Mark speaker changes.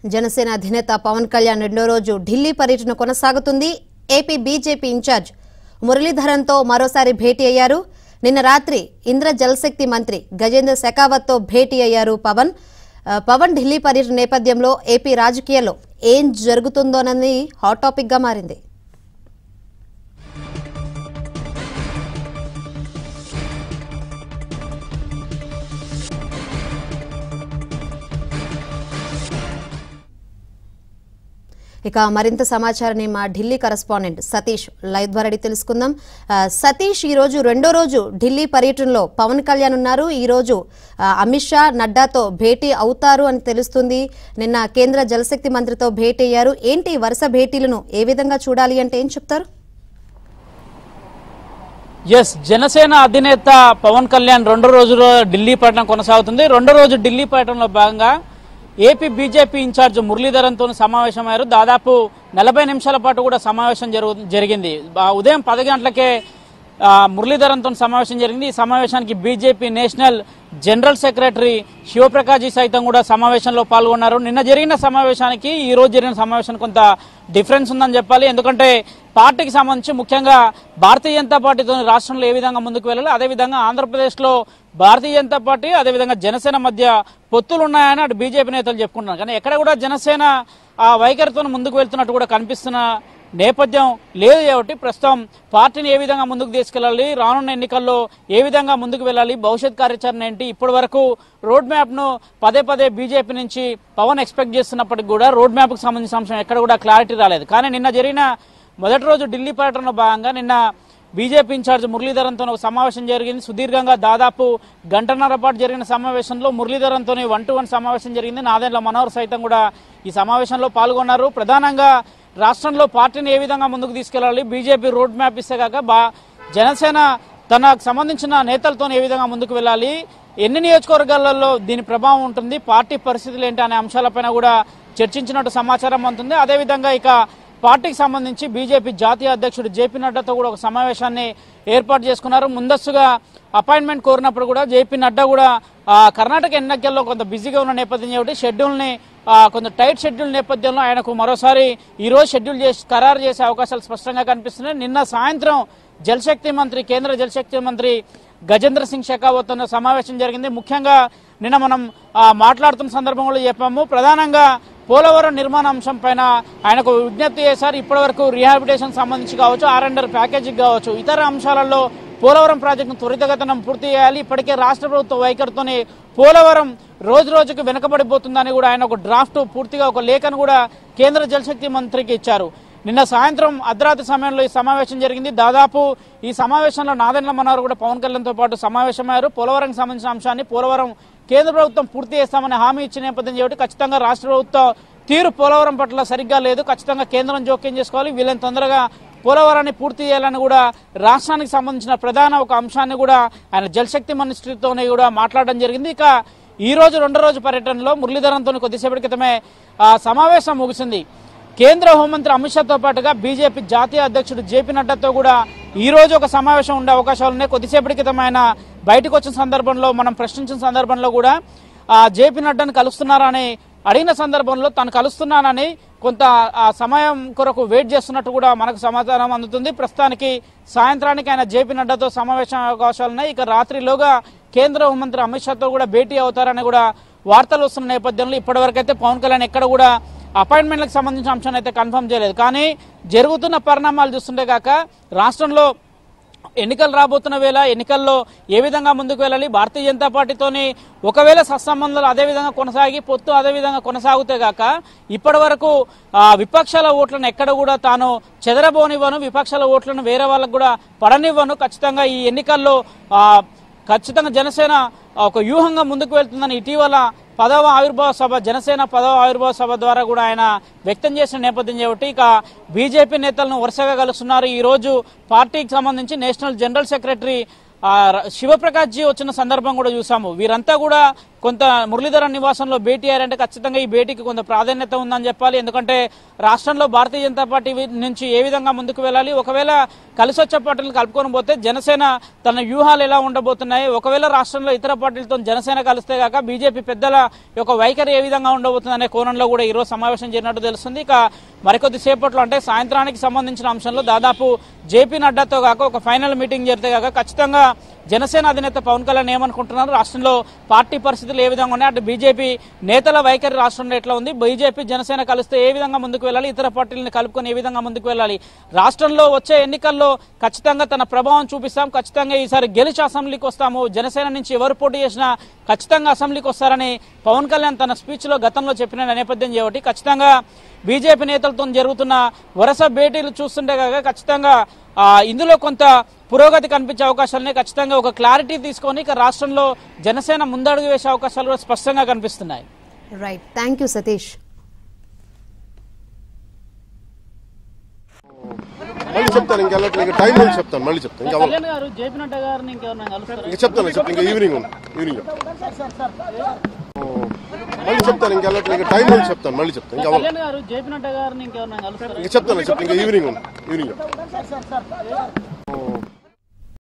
Speaker 1: జనసేన అధినేత పవన్ కళ్యాణ్ రెండో రోజు ఢిల్లీ పర్యటన కొనసాగుతుంది ఏపీ బీజేపీ ఇన్ఛార్జ్ మురళీధరన్తో మరోసారి భేటీ అయ్యారు నిన్న రాత్రి ఇంద్ర జలశక్తి మంత్రి గజేంద్ర శెకావత్తో భేటీ అయ్యారు పవన్ ఆ, పవన్ ఢిల్లీ పర్యటన నేపథ్యంలో ఏపీ రాజకీయాల్లో ఏం జరుగుతుందోనని హాట్ టాపిక్గా మారింది ఇక మరింత సమాచారాన్ని మా ఢిల్లీ కరస్పాండెంట్ సతీష్ లైవ్ ద్వారా అడిగి తెలుసుకుందాం ఆ, సతీష్ ఈ రోజు రెండో రోజు ఢిల్లీ పర్యటనలో పవన్ కళ్యాణ్ ఉన్నారు ఈ రోజు ఆ, అమిత్ షా నడ్డాతో భేటీ అవుతారు అని తెలుస్తుంది నిన్న కేంద్ర జలశక్తి మంత్రితో భేటీ అయ్యారు ఏంటి వరుస భేటీలను ఏ విధంగా చూడాలి అంటే ఏం చెప్తారు
Speaker 2: ఎస్ జనసేన అధినేత పవన్ కళ్యాణ్ రెండో రోజులో ఢిల్లీ పర్యటన కొనసాగుతుంది రెండో రోజు ఢిల్లీ పర్యటనలో భాగంగా ఏపీ బీజేపీ ఇన్ఛార్జ్ మురళీధరన్తో సమావేశమయ్యారు దాదాపు నలభై నిమిషాల పాటు కూడా సమావేశం జరుగు జరిగింది ఆ ఉదయం పది గంటలకే ఆ, మురళీధరన్తో సమావేశం జరిగింది ఈ సమావేశానికి BJP national general secretary Shivprakash ji సైతం కూడా సమావేశంలో పాల్గొన్నారు నిన్న జరిగిన సమావేశానికి ఈ రోజు జరిగిన సమావేశానికి కొంత డిఫరెన్స్ ఉందని చెప్పాలి ఎందుకంటే పార్టీకి సంబంధించి ముఖ్యంగా భారతీయ జనతా పార్టీతో రాష్ట్రంలో ఏ విధంగా ముందుకు వెళ్ళాలి అదేవిధంగా ఆంధ్రప్రదేశ్లో భారతీయ జనతా పార్టీ అదేవిధంగా జనసేన మధ్య పొత్తులు ఉన్నాయని అటు బీజేపీ నేతలు చెప్పుకుంటున్నారు కానీ ఎక్కడ కూడా జనసేన ఆ వైఖరితో ముందుకు వెళ్తున్నట్టు కూడా కనిపిస్తున్న నేపథ్యం లేదు కాబట్టి ప్రస్తుతం పార్టీని ఏ విధంగా ముందుకు తీసుకెళ్ళాలి రానున్న ఎన్నికల్లో ఏ విధంగా ముందుకు వెళ్ళాలి భవిష్యత్ కార్యాచరణ ఏంటి ఇప్పటి వరకు రోడ్ మ్యాప్ను పదే పదే బీజేపీ నుంచి పవన్ ఎక్స్పెక్ట్ చేస్తున్నప్పటికీ కూడా రోడ్ మ్యాప్కు సంబంధించిన అంశం ఎక్కడ కూడా క్లారిటీ రాలేదు కానీ నిన్న జరిగిన మొదటి రోజు ఢిల్లీ పర్యటనలో భాగంగా నిన్న బీజేపీ ఇన్ఛార్జ్ మురళీధరన్తో ఒక సమావేశం జరిగింది సుదీర్ఘంగా దాదాపు గంటన్నర పాటు జరిగిన సమావేశంలో మురళీధరన్తో వన్ టు వన్ సమావేశం జరిగింది నాదెండ్ల మనోహర్ సైతం కూడా ఈ సమావేశంలో పాల్గొన్నారు ప్రధానంగా రాష్ట్రంలో పార్టీని ఏ విధంగా ముందుకు తీసుకెళ్లాలి బీజేపీ రోడ్ మ్యాప్ ఇస్తే కాక బా జనసేన తనకు సంబంధించిన నేతలతో ఏ విధంగా ముందుకు వెళ్ళాలి ఎన్ని నియోజకవర్గాలలో దీని ప్రభావం ఉంటుంది పార్టీ పరిస్థితులు ఏంటి అనే అంశాలపైన కూడా చర్చించినట్టు సమాచారం అందుతుంది అదేవిధంగా ఇక పార్టీకి సంబంధించి బీజేపీ జాతీయ అధ్యక్షుడు జేపీ నడ్డాతో కూడా ఒక సమావేశాన్ని ఏర్పాటు చేసుకున్నారు ముందస్తుగా అపాయింట్మెంట్ కోరినప్పుడు కూడా జేపీ నడ్డా కూడా ఆ, కర్ణాటక ఎన్నికల్లో కొంత బిజీగా ఉన్న నేపథ్యం కాబట్టి షెడ్యూల్ని ఆ, కొంత టైట్ షెడ్యూల్ నేపథ్యంలో ఆయనకు మరోసారి ఈ రోజు షెడ్యూల్ చేసి ఖరారు చేసే అవకాశాలు స్పష్టంగా కనిపిస్తున్నాయి నిన్న సాయంత్రం జలశక్తి మంత్రి కేంద్ర జలశక్తి మంత్రి గజేంద్ర సింగ్ షెకావత్తో సమావేశం జరిగింది ముఖ్యంగా నిన్న మనం ఆ, మాట్లాడుతున్న సందర్భంలో చెప్పాము ప్రధానంగా పోలవరం నిర్మాణ అంశం పైన ఆయనకు విజ్ఞప్తి చేశారు ఇప్పటివరకు రీహాబిటేషన్ సంబంధించి కావచ్చు ఆర్ అండర్ ప్యాకేజీకి కావచ్చు ఇతర అంశాలలో పోలవరం ప్రాజెక్టును త్వరితగతనం పూర్తి చేయాలి ఇప్పటికే రాష్ట్ర ప్రభుత్వ వైఖరితోనే పోలవరం రోజు రోజుకు వెనుకబడిపోతుందని కూడా ఆయన ఒక డ్రాఫ్ట్ పూర్తిగా ఒక లేఖను కూడా కేంద్ర జలశక్తి మంత్రికి ఇచ్చారు నిన్న సాయంత్రం అర్ధరాత్రి సమయంలో ఈ సమావేశం జరిగింది దాదాపు ఈ సమావేశంలో నాదెండ్ల మనోహర్ కూడా పవన్ కళ్యాణ్తో పాటు సమావేశమయ్యారు పోలవరంకి సంబంధించిన అంశాన్ని పోలవరం కేంద్ర ప్రభుత్వం పూర్తి చేస్తామని హామీ ఇచ్చిన నేపథ్యం కాబట్టి ఖచ్చితంగా రాష్ట్ర ప్రభుత్వం తీరు పోలవరం పట్ల సరిగ్గా లేదు ఖచ్చితంగా కేంద్రం జోక్యం చేసుకోవాలి వీళ్ళని తొందరగా పోలవరాన్ని పూర్తి చేయాలని కూడా రాష్ట్రానికి సంబంధించిన ప్రధాన ఒక అంశాన్ని కూడా ఆయన జలశక్తి మినిస్ట్రీతోనే కూడా మాట్లాడడం జరిగింది ఇక ఈ రోజు రెండో రోజు పర్యటనలో మురళీధరంతో కొద్దిసేపటి క్రితమే ఆ, సమావేశం ముగిసింది కేంద్ర హోంమంత్రి అమిత్ షాతో పాటుగా బీజేపీ జాతీయ అధ్యక్షుడు జేపీ నడ్డాతో కూడా ఈ రోజు ఒక సమావేశం ఉండే అవకాశాలు ఉన్నాయి కొద్దిసేపటి క్రితం ఆయన బయటకు వచ్చిన సందర్భంలో మనం ప్రశ్నించిన సందర్భంలో కూడా ఆ, జేపీ నడ్డాను కలుస్తున్నారా అని అడిగిన సందర్భంలో తాను కలుస్తున్నానని కొంత ఆ సమయం కొరకు వెయిట్ చేస్తున్నట్టు కూడా మనకు సమాచారం అందుతుంది ప్రస్తుతానికి సాయంత్రానికి ఆయన జేపీ నడ్డాతో సమావేశం అవకాశాలు ఉన్నాయి ఇక రాత్రిలోగా కేంద్ర హోంమంత్రి అమిత్ షాతో కూడా భేటీ అవుతారని కూడా వార్తలు వస్తున్న నేపథ్యంలో ఇప్పటివరకు అయితే పవన్ కళ్యాణ్ ఎక్కడ కూడా అపాయింట్మెంట్లకు సంబంధించిన అంశాన్ని అయితే కన్ఫర్మ్ చేయలేదు కానీ జరుగుతున్న పరిణామాలు చూస్తుంటే కాక రాష్ట్రంలో ఎన్నికలు రాబోతున్న వేళ ఎన్నికల్లో ఏ విధంగా ముందుకు వెళ్ళాలి భారతీయ జనతా పార్టీతోని ఒకవేళ సత్సంబంధాలు అదే విధంగా కొనసాగి పొత్తు అదే విధంగా కొనసాగుతే గాక ఇప్పటి వరకు ఆ, విపక్షాల ఓట్లను ఎక్కడ కూడా తాను చెదరబోనివ్వను విపక్షాల ఓట్లను వేరే వాళ్ళకు కూడా పడనివ్వను ఖచ్చితంగా ఈ ఎన్నికల్లో ఆ, ఖచ్చితంగా జనసేన ఒక వ్యూహంగా ముందుకు వెళ్తుందని ఇటీవల పదవ ఆవిర్భావ సభ జనసేన పదవ ఆవిర్భావ సభ ద్వారా కూడా ఆయన వ్యక్తం చేసిన నేపథ్యం కాబట్టి ఇక బీజేపీ నేతలను వరుసగా కలుస్తున్నారు ఈ రోజు పార్టీకి సంబంధించి నేషనల్ జనరల్ సెక్రటరీ ఆ, ర- శివప్రకాష్ జీ వచ్చిన సందర్భం కూడా చూసాము వీరంతా కూడా కొంత మురళీధరన్ నివాసంలో భేటీ అయ్యారంటే ఖచ్చితంగా ఈ భేటీకి కొంత ప్రాధాన్యత ఉందని చెప్పాలి ఎందుకంటే రాష్ట్రంలో భారతీయ జనతా పార్టీ వి- నుంచి ఏ విధంగా ముందుకు వెళ్ళాలి ఒకవేళ కలిసి వచ్చే పార్టీలు కలుపుకొని పోతే జనసేన తన వ్యూహాలు ఎలా ఉండబోతున్నాయి ఒకవేళ రాష్ట్రంలో ఇతర పార్టీలతో జనసేన కలిస్తే కాక బీజేపీ పెద్దల యొక్క వైఖరి ఏ విధంగా ఉండబోతుంది అనే కోణంలో కూడా ఈరోజు సమావేశం జరిగినట్టు తెలుస్తుంది ఇక మరికొద్ది సేపట్లో అంటే సాయంత్రానికి సంబంధించిన అంశంలో దాదాపు జేపీ నడ్డాతో కాక ఒక ఫైనల్ మీటింగ్ జరిగితే కాక ఖచ్చితంగా జనసేన అధినేత పవన్ కళ్యాణ్ ఏమనుకుంటున్నారు రాష్ట్రంలో పార్టీ పరిస్థితులు ఏ విధంగా ఉన్నాయి అటు బీజేపీ నేతల వైఖరి రాష్ట్రంలో ఎట్లా ఉంది బీజేపీ జనసేన కలిస్తే ఏ విధంగా ముందుకు వెళ్ళాలి ఇతర పార్టీలను కలుపుకొని ఏ విధంగా ముందుకు వెళ్ళాలి రాష్ట్రంలో వచ్చే ఎన్నికల్లో ఖచ్చితంగా తన ప్రభావం చూపిస్తాం ఖచ్చితంగా ఈసారి గెలిచి అసెంబ్లీకి వస్తాము జనసేన నుంచి ఎవరు పోటీ చేసినా ఖచ్చితంగా అసెంబ్లీకి వస్తారని పవన్ కళ్యాణ్ తన స్పీచ్లో గతంలో చెప్పిన నేపథ్యం కాబట్టి ఖచ్చితంగా బీజేపీ నేతలతో జరుగుతున్న వరుస భేటీలు చూస్తుంటే కాక ఖచ్చితంగా ఆ, ఇందులో కొంత పురోగతి కనిపించే అవకాశాలని ఖచ్చితంగా ఒక క్లారిటీ తీసుకొని ఇక రాష్ట్రంలో జనసేన ముందడుగు వేసే అవకాశాలు కూడా స్పష్టంగా కనిపిస్తున్నాయి
Speaker 1: రైట్ థ్యాంక్ యూ సతీష్
Speaker 3: మళ్ళీ చెప్తాను ఇంకా వెళ్ళట్లేదు ఇంకా టైం ఉంది చెప్తాను మళ్ళీ చెప్తాను ఇంకా అవ్వదు.
Speaker 2: కళ్యాణ్ గారు జేపీ నడ్డా గారిని ఇంకేమన్నా కలుస్తారు
Speaker 3: ఇంకా చెప్తాను చెప్తాను ఇంకా ఈవినింగ్ ఉంది ఈవినింగ్ మళ్ళీ చెప్తాను ఇంకా వెళ్ళట్లేదు ఇంకా టైం ఉంది చెప్తాను మళ్ళీ చెప్తాను ఇంకా అవ్వదు.
Speaker 2: కళ్యాణ్ గారు జేపీ నడ్డా గారిని ఇంకేమన్నా కలుస్తారు
Speaker 3: ఇంకా చెప్తాను చెప్తాను ఇంకా ఈవినింగ్ ఉంది ఈవినింగ్